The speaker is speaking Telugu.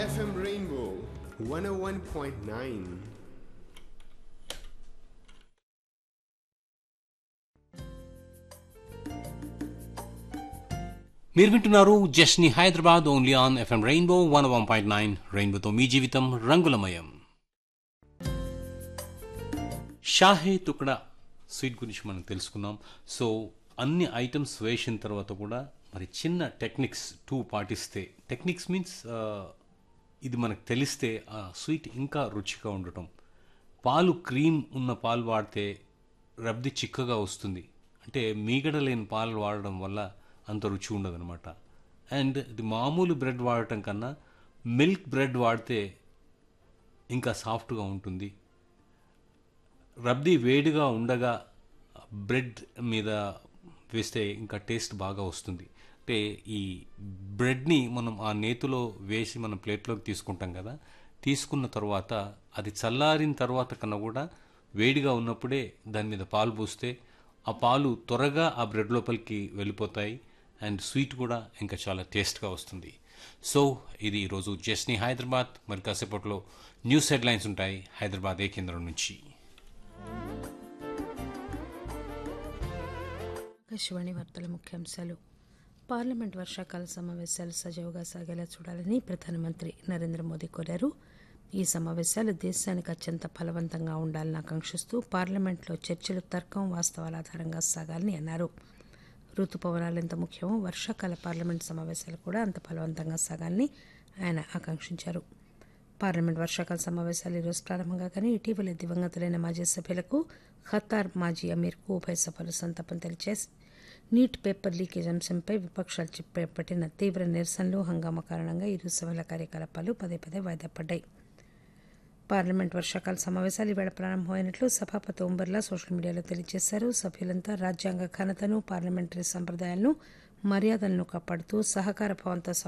FM Rainbow 101.9. మీరు వింటున్నారు జస్ని Hyderabad only on FM Rainbow one one point nine రెయిన్బోతో మీ జీవితం రంగులమయం షాహే తుకడా స్వీట్ గురించి మనం తెలుసుకున్నాం సో అన్ని ఐటమ్స్ వేసిన తర్వాత కూడా మరి చిన్న టెక్నిక్స్ టూ పాటిస్తే టెక్నిక్స్ మీన్స్ ఇది మనకు తెలిస్తే ఆ స్వీట్ ఇంకా రుచిగా ఉండటం పాలు క్రీమ్ ఉన్న పాలు వాడితే రబ్ది చిక్కగా వస్తుంది అంటే మీగడ లేని పాలు వాడడం వల్ల అంత రుచి ఉండదన్నమాట అండ్ ఇది మామూలు బ్రెడ్ వాడటం కన్నా మిల్క్ బ్రెడ్ వాడితే ఇంకా సాఫ్ట్గా ఉంటుంది రబ్ది వేడిగా ఉండగా బ్రెడ్ మీద వేస్తే ఇంకా టేస్ట్ బాగా వస్తుంది అంటే ఈ బ్రెడ్ని మనం ఆ నేతిలో వేసి మనం ప్లేట్లోకి తీసుకుంటాం కదా తీసుకున్న తర్వాత అది చల్లారిన తర్వాత కన్నా కూడా వేడిగా ఉన్నప్పుడే దాని మీద పాలు పోస్తే ఆ పాలు త్వరగా ఆ బ్రెడ్ లోపలికి వెళ్ళిపోతాయి అండ్ స్వీట్ కూడా ఇంకా చాలా టేస్ట్గా వస్తుంది సో ఇది ఈరోజు జస్ని హైదరాబాద్ మరి కాసేపట్లో న్యూస్ హెడ్లైన్స్ ఉంటాయి హైదరాబాద్ ఏ కేంద్రం నుంచి ఆకాశవాణి వార్తల ముఖ్యాంశాలు పార్లమెంట్ వర్షాకాల సమావేశాలు సజావుగా సాగేలా చూడాలని ప్రధానమంత్రి నరేంద్ర మోదీ కోరారు ఈ సమావేశాలు దేశానికి అత్యంత ఫలవంతంగా ఉండాలని ఆకాంక్షిస్తూ పార్లమెంట్లో చర్చలు తర్కం వాస్తవాల ఆధారంగా సాగాలని అన్నారు ఋతుపవనాలు ఎంత ముఖ్యమో వర్షాకాల పార్లమెంట్ సమావేశాలు కూడా అంత ఫలవంతంగా సాగాలని ఆయన ఆకాంక్షించారు పార్లమెంట్ వర్షాకాల సమావేశాలు ఈరోజు ప్రారంభంగా కానీ ఇటీవల దివంగతులైన మాజీ సభ్యులకు ఖతార్ మాజీ అమీర్కు ఉభయ సభలు సంతాపం తెలిచేసి నీట్ పేపర్ లీకేజ్ అంశంపై విపక్షాలు చేపట్టిన తీవ్ర నిరసనలు హంగామా కారణంగా ఇరు సభల కార్యకలాపాలు పదే పదే వాయిదా పడ్డాయి పార్లమెంట్ వర్షాకాల సమావేశాలు ఈవేళ ప్రారంభమైనట్లు సభాపతి ఓం బిర్లా సోషల్ మీడియాలో తెలియజేశారు సభ్యులంతా రాజ్యాంగ ఘనతను పార్లమెంటరీ సంప్రదాయాలను మర్యాదలను కాపాడుతూ సహకార భావంతో